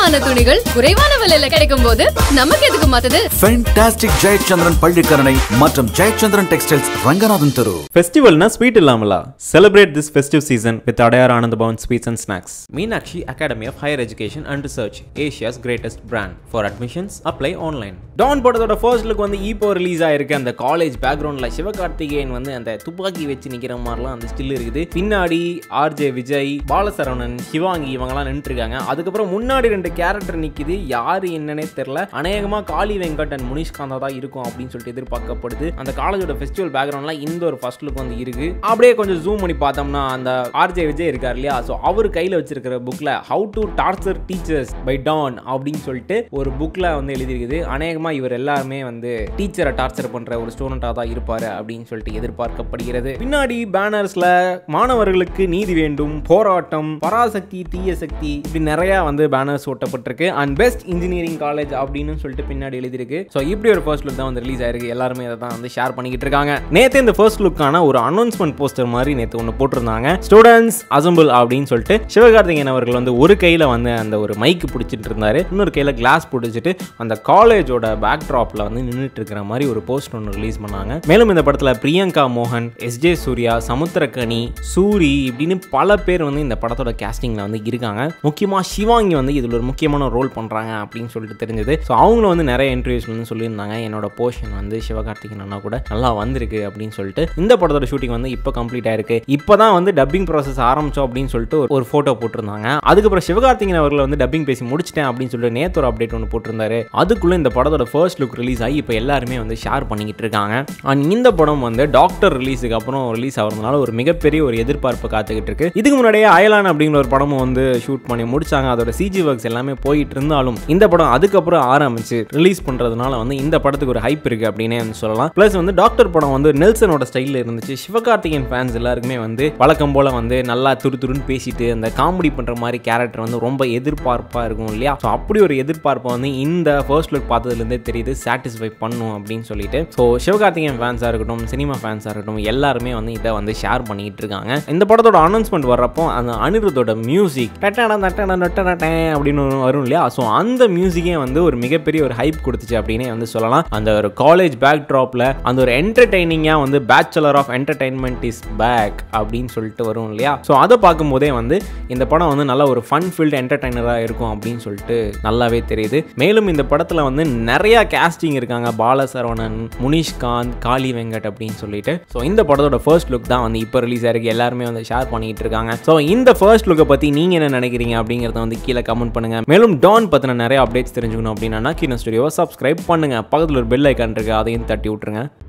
தரமான துணிகள் குறைவான விலையில கிடைக்கும் போது நமக்கு எதுக்கு மாத்துது ஃபென்டாஸ்டிக் ஜெயச்சந்திரன் பள்ளிக்கரணை மற்றும் ஜெயச்சந்திரன் டெக்ஸ்டைல்ஸ் ரங்கநாதன் தெரு ஃபெஸ்டிவல்னா ஸ்வீட் இல்லாமலா celebrate this festive season with Adyar Anand Bhavan sweets and snacks Meenakshi Academy of Higher Education and Research Asia's greatest brand for admissions apply online Don படத்தோட ஃபர்ஸ்ட் லுக் வந்து இப்போ ரிலீஸ் ஆயிருக்கு அந்த காலேஜ் பேக்ரவுண்டில் சிவகார்த்திகேயன் வந்து அந்த துப்பாக்கி வச்சு நிற்கிற மாதிரிலாம் அந்த ஸ்டில் இருக்குது பின்னாடி ஆர்ஜே விஜய் பாலசரவணன் சிவாங்கி இவங்கெல்லாம் நின்றுட்டு இருக்காங்க அதுக்கப்புறம் முன்னாடி ரெண்டு கேரக்டர் நிற்கிது யாரு என்னன்னே தெரில அநேகமாக காளி வெங்கட் அண்ட் முனிஷ்காந்தா தான் இருக்கும் அப்படின்னு சொல்லிட்டு எதிர்பார்க்கப்படுது அந்த காலேஜோட ஃபெஸ்டிவல் பேக்ரவுண்ட்ல இந்த ஒரு ஃபர்ஸ்ட் லுக் வந்து இருக்கு அப்படியே கொஞ்சம் ஜூம் பண்ணி பார்த்தோம்னா அந்த ஆர்ஜே விஜய் இருக்கார் இல்லையா ஸோ அவர் கையில் வச்சிருக்கிற புக்கில் how to torture teachers by Don அப்படின்னு சொல்லிட்டு ஒரு புக்கில் வந்து எழுதியிருக்குது அநேகமாக இவர் எல்லாருமே வந்து டீச்சரை டார்ச்சர் பண்ணுற ஒரு ஸ்டூடெண்ட்டாக தான் இருப்பார் அப்படின்னு சொல்லிட்டு எதிர்பார்க்கப்படுகிறது பின்னாடி பேனர்ஸில் மாணவர்களுக்கு நீதி வேண்டும் போராட்டம் பராசக்தி தீய சக்தி இப்படி நிறைய வந்து பேனர்ஸ் ஒட்டப்பட்டிருக்கு அண்ட் பெஸ்ட் இன்ஜினியரிங் காலேஜ் அப்படின்னு சொல்லிட்டு பின்னாடி எழுதியிருக்கு ஸோ இப்படி ஒரு ஃபர்ஸ்ட் லுக் தான் வந்து ரிலீஸ் ஆயிருக்கு எல்லாருமே அதை தான் வந்து ஷேர் பண்ணிக்கிட்டு இருக்காங்க நேற்று இந்த ஃபர்ஸ்ட் லுக்கான ஒரு அனௌன்ஸ்மெண்ட் போஸ்டர் மாதிரி நேற்று ஒன்று போட்டிருந்தாங்க ஸ்டூடெண்ட்ஸ் அசம்பிள் அப்படின்னு சொல்லிட்டு சிவகார்த்திகேயன் அவர்கள் வந்து ஒரு கையில் வந்து அந்த ஒரு மைக்கு பிடிச்சிட்டு இருந்தாரு இன்னொரு கையில் கிளாஸ் பிடிச்சிட்டு அந்த காலேஜோட பேக் ட்ராப்ல வந்து நின்றுட்டு இருக்கிற மாதிரி ஒரு போஸ்ட் ஒன்று ரிலீஸ் பண்ணாங்க மேலும் இந்த படத்தில் பிரியங்கா மோகன் எஸ் ஜே சூர்யா சமுத்திரக்கனி சூரி இப்படின்னு பல பேர் வந்து இந்த படத்தோட கேஸ்டிங்கில் வந்து இருக்காங்க முக்கியமாக சிவாங்கி வந்து இதில் ஒரு முக்கியமான ரோல் பண்ணுறாங்க அப்படின்னு சொல்லிட்டு தெரிஞ்சது ஸோ அவங்களும் வந்து நிறைய இன்டர்வியூஸ் வந்து சொல்லியிருந்தாங்க என்னோட போர்ஷன் வந்து சிவகார்த்திகேயன் அண்ணா கூட நல்லா வந்திருக்கு அப்படின்னு சொல்லிட்டு இந்த படத்தோட ஷூட்டிங் வந்து இப்போ கம்ப்ளீட் ஆயிருக்கு இப்போ தான் வந்து டப்பிங் ப்ராசஸ் ஆரம்பிச்சோம் அப்படின்னு சொல்லிட்டு ஒரு- ஒரு ஃபோட்டோ போட்டிருந்தாங்க அதுக்கப்புறம் சிவகார்த்திகேயன் அவர்கள் வந்து டப்பிங் பேசி முடிச்சிட்டேன் அப்படின்னு சொல்லிட்டு நேத்து ஒரு அப்டேட் ஒன்று போட்டிருந்தாரு அதுக்குள்ள இந்த படத்தோட ஃபர்ஸ்ட் லுக் ரிலீஸ் ஆகி இப்போ எல்லாருமே வந்து ஷேர் பண்ணிக்கிட்டு இருக்காங்க அண்ட் இந்த படம் வந்து டாக்டர் ரிலீஸுக்கு அப்புறம் ரிலீஸ் ஆகிறதுனால ஒரு மிகப்பெரிய ஒரு எதிர்பார்ப்பு காத்துக்கிட்டு இருக்கு இதுக்கு முன்னாடியே அயலான் அப்படிங்கிற ஒரு படமும் வந்து ஷூட் பண்ணி முடிச்சாங்க அதோட சிஜி ஒர்க்ஸ் எல்லாமே போயிட்டு இருந்தாலும் இந்த படம் அதுக்கப்புறம் ஆரம்பிச்சு ரிலீஸ் பண்றதுனால வந்து இந்த படத்துக்கு ஒரு ஹைப் இருக்கு அப்படின்னே வந்து சொல்லலாம் ப்ளஸ் வந்து டாக்டர் படம் வந்து நெல்சனோட ஸ்டைலில் இருந்துச்சு சிவகார்த்திகேயன் ஃபேன்ஸ் எல்லாருக்குமே வந்து வழக்கம் போல வந்து நல்லா துரு துருன்னு பேசிட்டு அந்த காமெடி பண்ற மாதிரி கேரக்டர் வந்து ரொம்ப எதிர்பார்ப்பா இருக்கும் இல்லையா ஸோ அப்படி ஒரு எதிர்பார்ப்பை வந்து இந்த ஃபர்ஸ்ட் லுக் பார்த்ததுலேருந்தே தெரியுது சாட்டிஸ்ஃபை பண்ணும் அப்படின்னு சொல்லிட்டு ஸோ சிவகார்த்திகேயன் ஃபேன்ஸாக இருக்கட்டும் சினிமா ஃபேன்ஸாக இருக்கட்டும் எல்லாருமே வந்து இதை வந்து ஷேர் பண்ணிட்டு இருக்காங்க இந்த படத்தோட அனௌன்ஸ்மெண்ட் வர்றப்போ அந்த அனிருத்தோட மியூசிக் டட்டடா தட்டடா நட்டடா அப்படின்னு ஒன்று வரும் இல்லையா ஸோ அந்த மியூசிக்கே வந்து ஒரு மிகப்பெரிய ஒரு ஹைப் கொடுத்துச்சு அப்படின்னே வந்து சொல்லலாம் அந்த ஒரு காலேஜ் பேக் ட்ராப்ல அந்த ஒரு என்டர்டைனிங்காக வந்து bachelor of entertainment is back அப்படின்னு சொல்லிட்டு வரும் இல்லையா ஸோ அதை பார்க்கும்போதே வந்து இந்த படம் வந்து நல்ல ஒரு ஃபன் ஃபீல்டு என்டர்டைனராக இருக்கும் அப்படின்னு சொல்லிட்டு நல்லாவே தெரியுது மேலும் இந்த படத்தில் வந்து நிறைய கேஸ்டிங் இருக்காங்க பாலசரவணன் முனிஷ்காந்த் காளி வெங்கட் அப்படின்னு சொல்லிட்டு ஸோ இந்த படத்தோட ஃபர்ஸ்ட் லுக் தான் வந்து இப்போ ரிலீஸ் ஆயிருக்கு எல்லாருமே வந்து ஷேர் பண்ணிட்டு இருக்காங்க ஸோ இந்த ஃபர்ஸ்ட் லுக்கை பற்றி நீங்கள் என்ன நினைக்கிறீங்க அப்படிங்கிறத வந்து கீழே கமெண்ட் பண்ணுங்க மேலும் டான் பற்றின நிறைய அப்டேட்ஸ் தெரிஞ்சுக்கணும் அப்படின்னா கீழே ஸ்டுடியோவை சப்ஸ்கிரைப் பண்ணுங்க பக்கத்தில் ஒரு பெல் ஐக்கான் இருக்கு அதையும் தட்டி விட்டுருங்க